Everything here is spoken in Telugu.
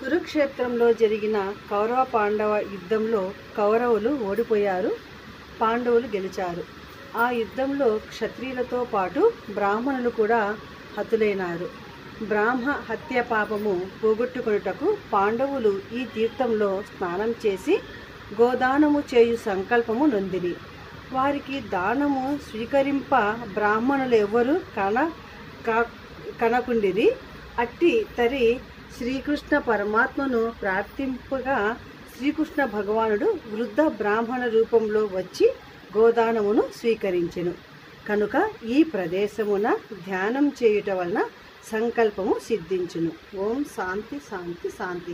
కురుక్షేత్రంలో జరిగిన కౌరవ పాండవ యుద్ధంలో కౌరవులు ఓడిపోయారు పాండవులు గెలిచారు ఆ యుద్ధంలో క్షత్రియులతో పాటు బ్రాహ్మణులు కూడా హతులైనారు బ్రాహ్మ హత్య పాపము పోగొట్టుకొనుటకు పాండవులు ఈ తీర్థంలో స్నానం చేసి గోదానము చేయు సంకల్పము నొందిరి వారికి దానము స్వీకరింప బ్రాహ్మణులు ఎవ్వరు కన కా- కనకుండిరి అట్టి తరి శ్రీకృష్ణ పరమాత్మను ప్రార్థింపగా శ్రీకృష్ణ భగవానుడు వృద్ధ బ్రాహ్మణ రూపంలో వచ్చి గోదానమును స్వీకరించెను కనుక ఈ ప్రదేశమున ధ్యానం చేయుట వలన సంకల్పము సిద్ధించును ఓం శాంతి శాంతి శాంతి